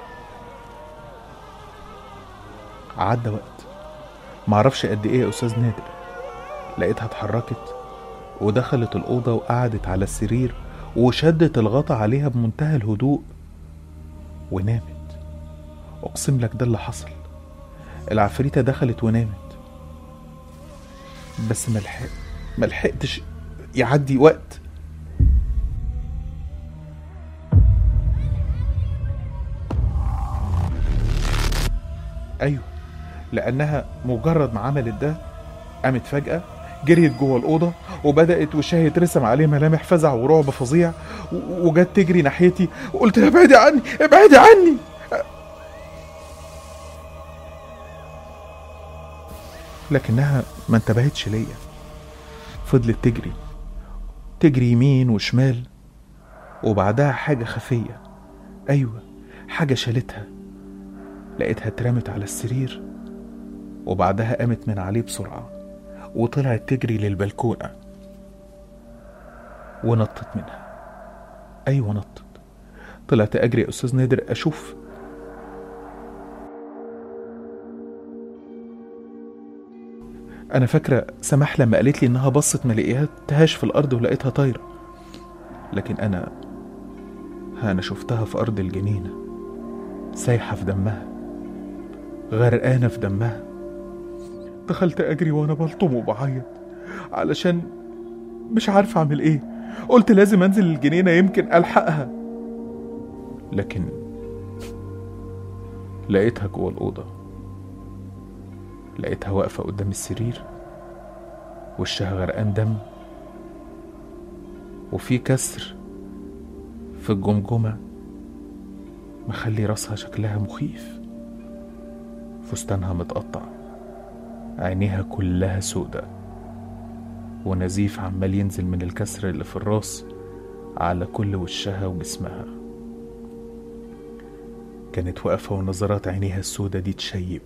عدى وقت ما اعرفش قد ايه يا استاذ نادر لقيتها اتحركت ودخلت الأوضة وقعدت على السرير وشدت الغطا عليها بمنتهى الهدوء ونامت أقسم لك ده اللي حصل العفريتة دخلت ونامت بس ملحق ملحقتش يعدي وقت أيوه لأنها مجرد ما عملت ده قامت فجأة جريت جوه الأوضة وبدأت وشها يترسم عليه ملامح فزع ورعب فظيع و- وجت تجري ناحيتي وقلت لها ابعدي عني ابعدي عني لكنها ما انتبهتش ليا فضلت تجري تجري يمين وشمال وبعدها حاجة خفية أيوة حاجة شالتها لقيتها اترمت على السرير وبعدها قامت من عليه بسرعة وطلعت تجري للبلكونة ونطت منها أيوة نطت طلعت أجري يا أستاذ نادر أشوف أنا فاكرة سماح لما قالت لي إنها بصت ما لقيتهاش في الأرض ولقيتها طايرة لكن أنا أنا شفتها في أرض الجنينة سايحة في دمها غرقانة في دمها دخلت أجري وأنا بلطم وبعيط علشان مش عارف أعمل إيه قلت لازم أنزل الجنينة يمكن ألحقها لكن لقيتها جوه الأوضة لقيتها واقفة قدام السرير وشها غرقان دم وفي كسر في الجمجمة مخلي راسها شكلها مخيف فستانها متقطع عينيها كلها سودة ونزيف عمال ينزل من الكسر اللي في الراس على كل وشها وجسمها كانت واقفة ونظرات عينيها السودة دي تشيب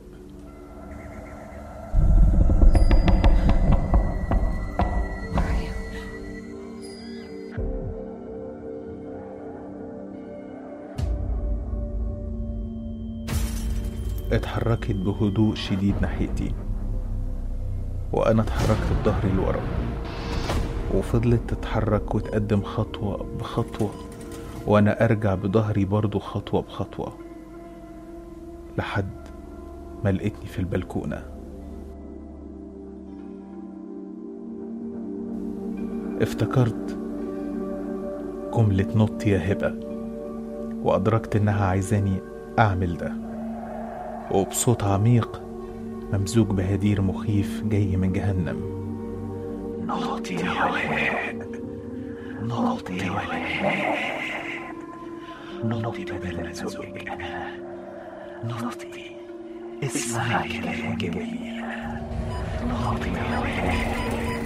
اتحركت بهدوء شديد ناحيتي وأنا اتحركت بظهري لورا وفضلت تتحرك وتقدم خطوة بخطوة وأنا أرجع بظهري برضو خطوة بخطوة لحد ما لقيتني في البلكونة افتكرت جملة نط يا هبة وأدركت إنها عايزاني أعمل ده وبصوت عميق ممزوج بهدير مخيف جاي من جهنم نطي يا ولاء نطي يا ولاء نطي بدل ما ازوجك انا نطي اسمعي كلام جميل نطي يا ولاء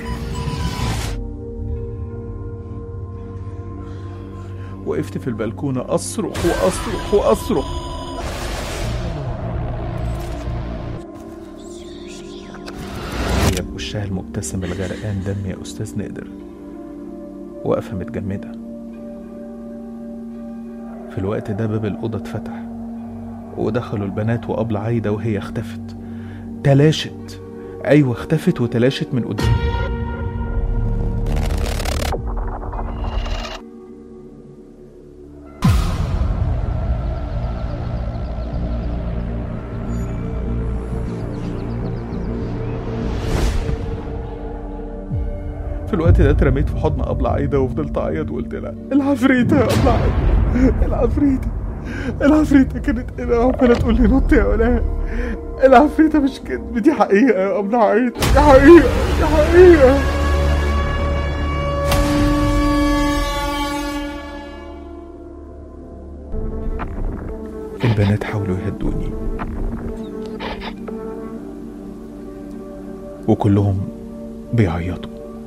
وقفت في البلكونة أصرخ وأصرخ وأصرخ هي بوشها المبتسم الغرقان دم يا أستاذ نادر واقفة متجمدة في الوقت ده باب الأوضة اتفتح ودخلوا البنات وأبلة عايدة وهي اختفت تلاشت أيوة اختفت وتلاشت من قدامي في الوقت ده اترميت في حضن أبلة عايدة وفضلت أعيط وقلت لها العفريتة يا أبلة عايدة العفريتة العفريتة كانت هنا عمالة تقول لي نط يا ولاء العفريتة مش كدب دي حقيقة يا أبلة عايدة دي حقيقة دي حقيقة البنات حاولوا يهدوني وكلهم بيعيطوا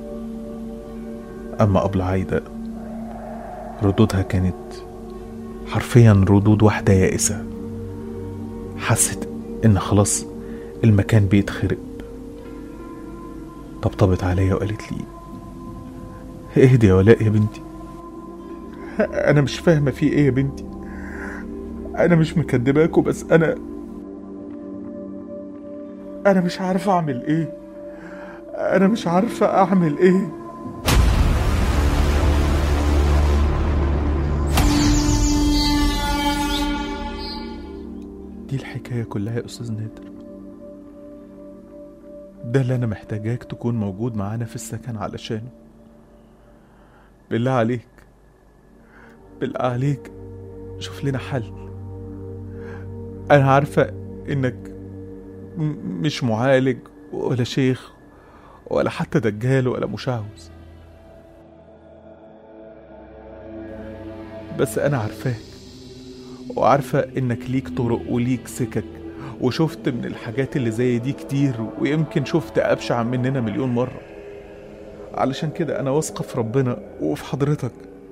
أما أبلة عايدة ردودها كانت حرفيا ردود واحدة يائسة حست إن خلاص المكان بيتخرب طبطبت عليا وقالت لي اهدي يا ولاء يا بنتي أنا مش فاهمة في إيه يا بنتي أنا مش مكدباكوا بس أنا أنا مش عارفة أعمل إيه أنا مش عارفة أعمل إيه دي الحكاية كلها يا أستاذ نادر ده اللي أنا محتاجاك تكون موجود معانا في السكن علشانه بالله عليك بالله عليك شوف لنا حل أنا عارفة إنك م- مش معالج ولا شيخ ولا حتى دجال ولا مشعوذ بس أنا عارفاك وعارفة إنك ليك طرق وليك سكك وشفت من الحاجات اللي زي دي كتير ويمكن شفت أبشع مننا مليون مرة علشان كده أنا واثقة في ربنا وفي حضرتك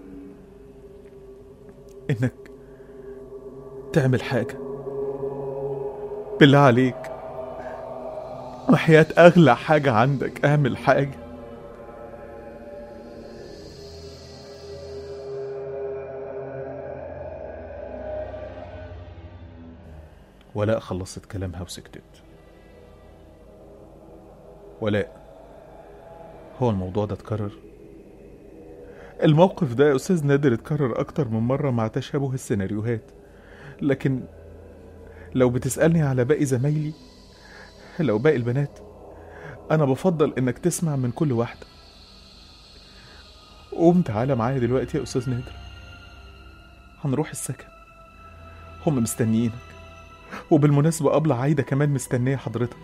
إنك تعمل حاجة بالله عليك وحياة أغلى حاجة عندك اعمل حاجة ولاء خلصت كلامها وسكتت ولاء هو الموضوع ده اتكرر الموقف ده يا أستاذ نادر اتكرر أكتر من مرة مع تشابه السيناريوهات لكن لو بتسألني على باقي زمايلي لو باقي البنات أنا بفضل إنك تسمع من كل واحدة قوم تعالى معايا دلوقتي يا أستاذ نادر هنروح السكن هم مستنيينك وبالمناسبة أبلة عايدة كمان مستنية حضرتك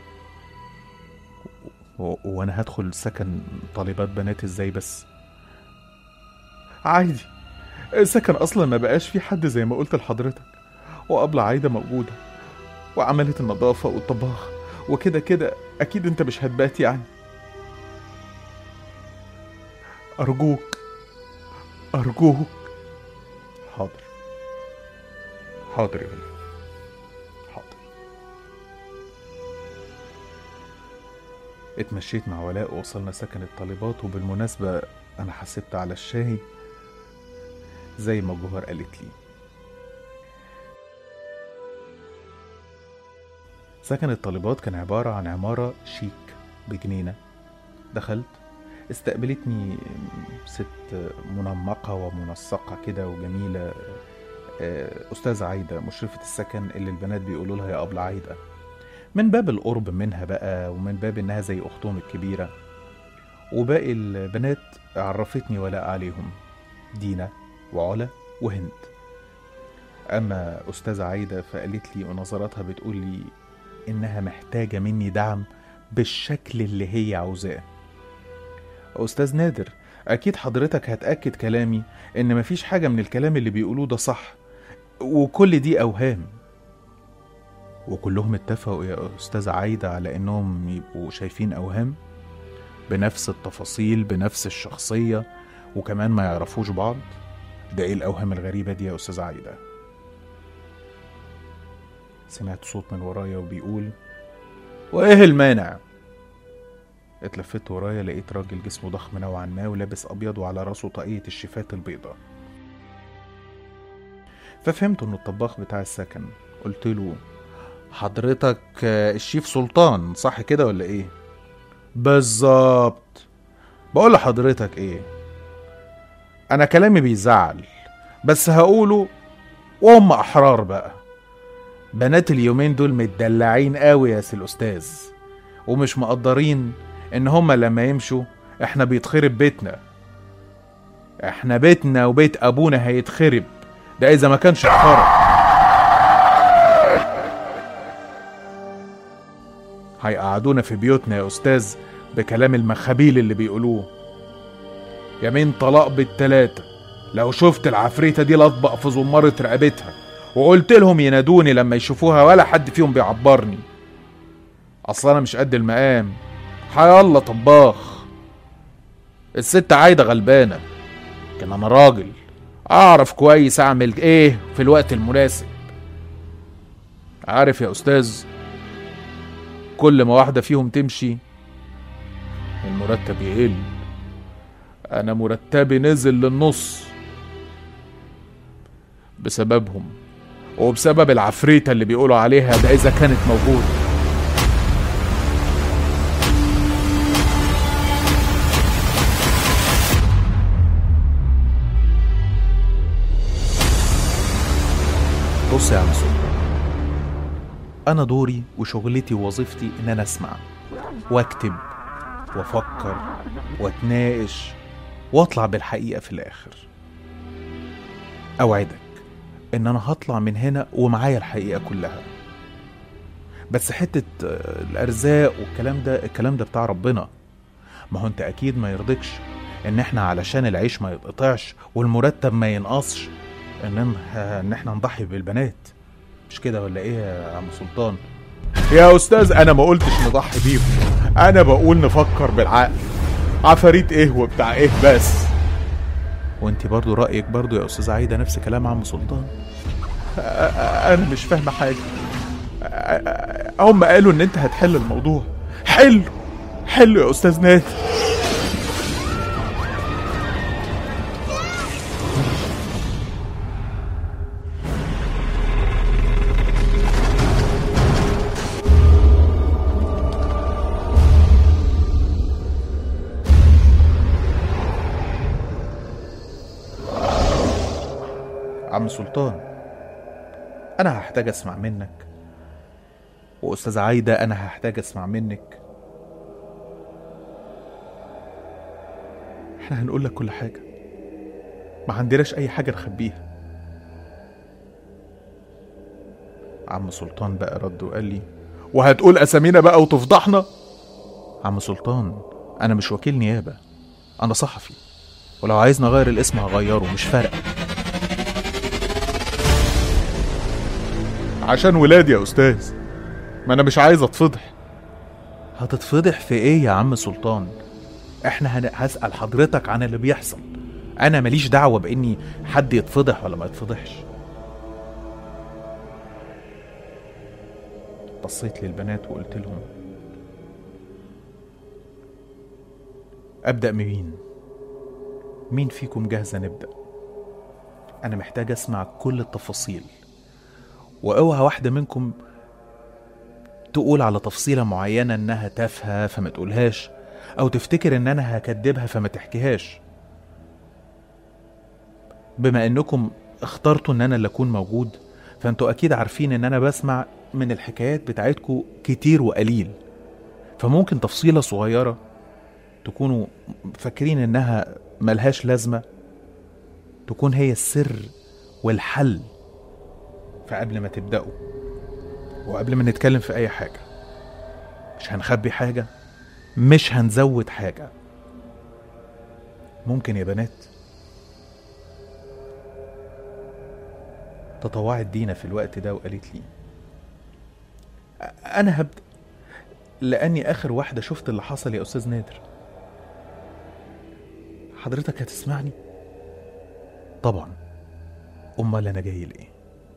و- وأنا هدخل سكن طالبات بنات إزاي بس عادي السكن أصلا ما بقاش فيه حد زي ما قلت لحضرتك وأبلة عايدة موجودة وعملت النظافة والطباخ وكده كده أكيد أنت مش هتبات يعني أرجوك أرجوك حاضر حاضر يا ولد حاضر اتمشيت مع ولاء ووصلنا سكن الطالبات وبالمناسبة أنا حسبت على الشاي زي ما جوهر قالت لي سكن الطالبات كان عبارة عن عمارة شيك بجنينة دخلت استقبلتني ست منمقة ومنسقة كده وجميلة آه، أستاذة عايدة مشرفة السكن اللي البنات بيقولوا لها يا أبلة عايدة من باب القرب منها بقى ومن باب إنها زي أختهم الكبيرة وباقي البنات عرفتني ولاء عليهم دينا وعلا وهند أما أستاذة عايدة فقالت لي ونظراتها بتقول لي إنها محتاجة مني دعم بالشكل اللي هي عاوزاه أستاذ نادر أكيد حضرتك هتأكد كلامي إن مفيش حاجة من الكلام اللي بيقولوه ده صح وكل دي أوهام وكلهم اتفقوا يا أستاذة عايدة على إنهم يبقوا شايفين أوهام بنفس التفاصيل بنفس الشخصية وكمان ما يعرفوش بعض ده إيه الأوهام الغريبة دي يا أستاذة عايدة سمعت صوت من ورايا وبيقول وإيه المانع اتلفت ورايا لقيت راجل جسمه ضخم نوعا ما ولابس ابيض وعلى راسه طاقية الشيفات البيضاء ففهمت انه الطباخ بتاع السكن قلت له حضرتك آه، الشيف سلطان صح كده ولا ايه بالظبط بقول لحضرتك ايه انا كلامي بيزعل بس هقوله وهم احرار بقى بنات اليومين دول متدلعين قوي يا سي الاستاذ ومش مقدرين ان هما لما يمشوا احنا بيتخرب بيتنا احنا بيتنا وبيت ابونا هيتخرب ده اذا ما كانش اتخرب هيقعدونا في بيوتنا يا استاذ بكلام المخابيل اللي بيقولوه يمين طلاق بالتلاتة لو شفت العفريتة دي لطبق في زمارة رقبتها وقلت لهم ينادوني لما يشوفوها ولا حد فيهم بيعبرني اصل انا مش قد المقام حيالله طباخ الست عايده غلبانه لكن انا راجل اعرف كويس اعمل ايه في الوقت المناسب عارف يا استاذ كل ما واحده فيهم تمشي المرتب يقل انا مرتبي نزل للنص بسببهم وبسبب العفريته اللي بيقولوا عليها ده اذا كانت موجوده بص يا عم سلطان انا دوري وشغلتي ووظيفتي ان انا اسمع واكتب وافكر واتناقش واطلع بالحقيقه في الاخر اوعدك ان انا هطلع من هنا ومعايا الحقيقه كلها بس حته آه، الارزاق والكلام ده الكلام ده بتاع ربنا ما هو انت اكيد ما يرضكش ان احنا علشان العيش ما يتقطعش والمرتب ما ينقصش ان ان احنا نضحي بالبنات مش كده ولا ايه يا عم سلطان يا استاذ انا ما قلتش نضحي بيهم انا بقول نفكر بالعقل عفاريت ايه وبتاع ايه بس وانت برضو رايك برضو يا استاذ عايده نفس كلام عم سلطان أ- أ- انا مش فاهمه حاجه أ- أ- هم قالوا ان انت هتحل الموضوع حلو حلو يا استاذ نادر عم سلطان انا هحتاج اسمع منك واستاذ عايده انا هحتاج اسمع منك احنا هنقول لك كل حاجه ما عندناش اي حاجه نخبيها عم سلطان بقى رد وقال لي وهتقول اسامينا بقى وتفضحنا عم سلطان انا مش وكيل نيابه انا صحفي ولو عايزني اغير الاسم هغيره مش فارقه عشان ولادي يا استاذ ما انا مش عايز اتفضح هتتفضح في ايه يا عم سلطان احنا هن... هسأل حضرتك عن اللي بيحصل انا ماليش دعوة باني حد يتفضح ولا ما يتفضحش بصيت للبنات وقلت لهم ابدأ مين مين فيكم جاهزة نبدأ انا محتاج اسمع كل التفاصيل واوعى واحدة منكم تقول على تفصيلة معينة انها تافهة فما تقولهاش او تفتكر ان انا هكدبها فما تحكيهاش بما انكم اخترتوا ان انا اللي اكون موجود فانتوا اكيد عارفين ان انا بسمع من الحكايات بتاعتكم كتير وقليل فممكن تفصيلة صغيرة تكونوا فاكرين انها ملهاش لازمة تكون هي السر والحل فقبل ما تبدأوا وقبل ما نتكلم في أي حاجة مش هنخبي حاجة مش هنزود حاجة ممكن يا بنات تطوعت دينا في الوقت ده وقالت لي "أ- أنا هبدأ لأني آخر واحدة شفت اللي حصل يا أستاذ نادر حضرتك هتسمعني؟ طبعا أمال أنا جاي لإيه؟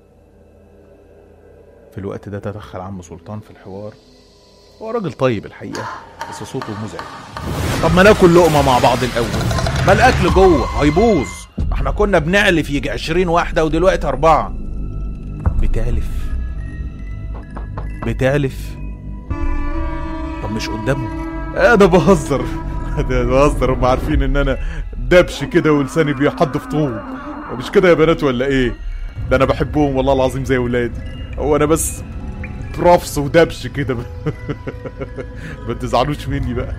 في الوقت ده تدخل عم سلطان في الحوار هو راجل طيب الحقيقة بس صوته مزعج طب ما ناكل لقمة مع بعض الأول ما الأكل جوه هيبوظ احنا كنا بنعلف يجي عشرين واحدة ودلوقتي أربعة بتعلف بتعلف طب مش قدامهم انا بهزر انا بهزر هم عارفين ان انا دبش كده ولساني بيحدف طوب مش كده يا بنات ولا ايه ده انا بحبهم والله العظيم زي ولادي هو انا بس رفص ودبش كده ما تزعلوش مني بقى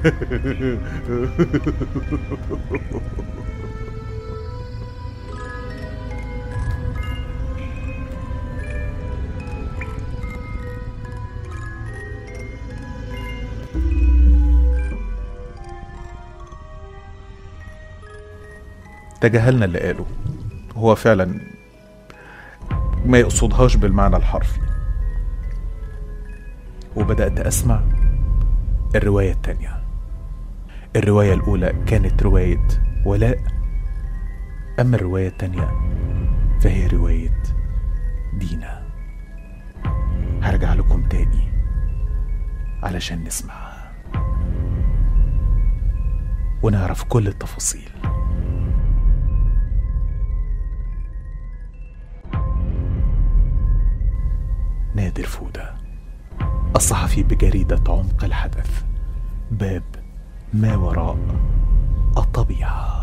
تجاهلنا اللي قاله هو فعلا ما يقصدهاش بالمعنى الحرفي وبدأت أسمع الرواية التانية الرواية الأولى كانت رواية ولاء أما الرواية التانية فهي رواية دينا هرجع لكم تاني علشان نسمعها ونعرف كل التفاصيل نادر فودة الصحفي بجريدة عمق الحدث باب ما وراء الطبيعه